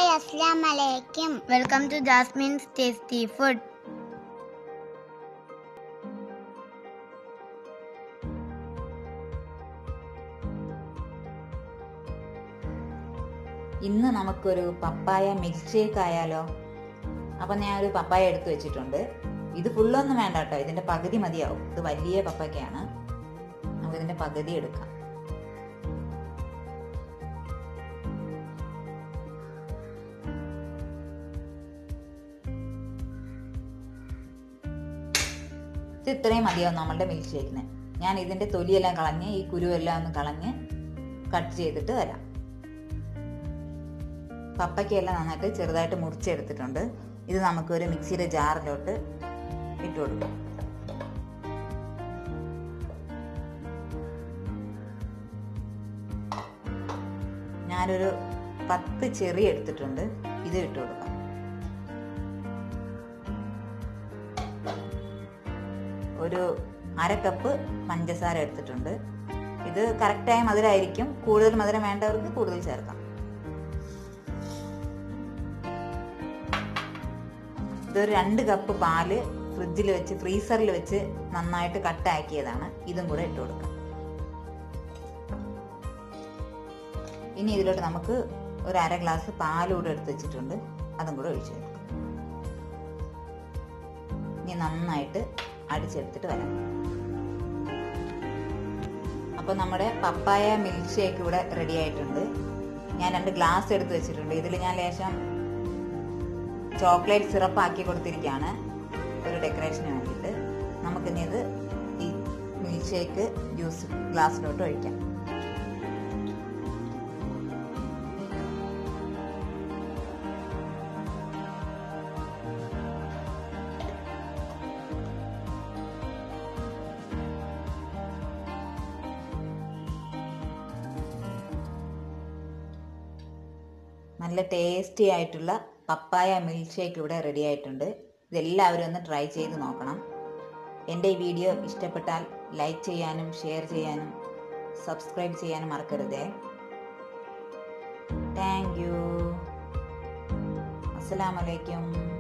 hi അസ്ലാം അലൈക്കും welcome to Jasmin's tasty food ഇന്ന് നമുക്കൊരു പപ്പായ മിൽക്ക് ഷേക്ക് ആയാലോ അപ്പം ഞാൻ ഒരു പപ്പായ എടുത്തു വെച്ചിട്ടുണ്ട് ഇത് ഫുള്ളൊന്നും വേണ്ട കേട്ടോ ഇതിന്റെ പകുതി മതിയാവും ഇത് വലിയ പപ്പായക്കാണ് നമുക്ക് ഇതിന്റെ പകുതി എടുക്കാം ഇത് ഇത്രയും മതിയാവും നമ്മളുടെ മിൽക്ക് ഷേക്കിന് ഞാൻ ഇതിന്റെ തൊലിയെല്ലാം കളഞ്ഞ് ഈ കുരുവെല്ലാം ഒന്ന് കളഞ്ഞ് കട്ട് ചെയ്തിട്ട് വരാം പപ്പയ്ക്കെല്ലാം നന്നായിട്ട് ചെറുതായിട്ട് മുറിച്ചെടുത്തിട്ടുണ്ട് ഇത് നമുക്ക് ഒരു മിക്സിയുടെ ജാറിലോട്ട് ഇട്ട് കൊടുക്കാം ഞാനൊരു പത്ത് ചെറി എടുത്തിട്ടുണ്ട് ഇത് ഇട്ട് കൊടുക്കാം ഒരു അര കപ്പ് പഞ്ചസാര എടുത്തിട്ടുണ്ട് ഇത് കറക്റ്റായ മധുരമായിരിക്കും കൂടുതൽ മധുരം വേണ്ടവർക്ക് കൂടുതൽ ചേർക്കാം ഇതൊരു രണ്ട് കപ്പ് പാല് ഫ്രിഡ്ജിൽ വെച്ച് ഫ്രീസറിൽ വെച്ച് നന്നായിട്ട് കട്ടാക്കിയതാണ് ഇതും കൂടെ ഇട്ട് കൊടുക്കാം ഇനി ഇതിലോട്ട് നമുക്ക് ഒരു അര ഗ്ലാസ് പാൽ കൂടെ എടുത്ത് വെച്ചിട്ടുണ്ട് അതും കൂടെ ഒഴിച്ചു കൊടുക്കാം ഇനി നന്നായിട്ട് അടിച്ചെടുത്തിട്ട് വരാം അപ്പോൾ നമ്മുടെ പപ്പായ മിൽക്ക് ഷേക്ക് ഇവിടെ റെഡി ആയിട്ടുണ്ട് ഞാൻ രണ്ട് ഗ്ലാസ് എടുത്ത് വെച്ചിട്ടുണ്ട് ഇതിൽ ഞാൻ ലേശം ചോക്ലേറ്റ് സിറപ്പ് ആക്കി കൊടുത്തിരിക്കുകയാണ് ഒരു ഡെക്കറേഷന് വേണ്ടിയിട്ട് നമുക്കിനി ഇത് ഈ മിൽക്ക് ഷേക്ക് ജ്യൂസ് ഗ്ലാസ്സിലോട്ട് ഒഴിക്കാം നല്ല ടേസ്റ്റി ആയിട്ടുള്ള പപ്പായ മിൽക്ക് ഷേക്ക് ഇവിടെ റെഡി ആയിട്ടുണ്ട് ഇതെല്ലാവരും ഒന്ന് ട്രൈ ചെയ്ത് നോക്കണം എൻ്റെ ഈ വീഡിയോ ഇഷ്ടപ്പെട്ടാൽ ലൈക്ക് ചെയ്യാനും ഷെയർ ചെയ്യാനും സബ്സ്ക്രൈബ് ചെയ്യാനും മറക്കരുതേ താങ്ക് യു അസ്സലാമലൈക്കും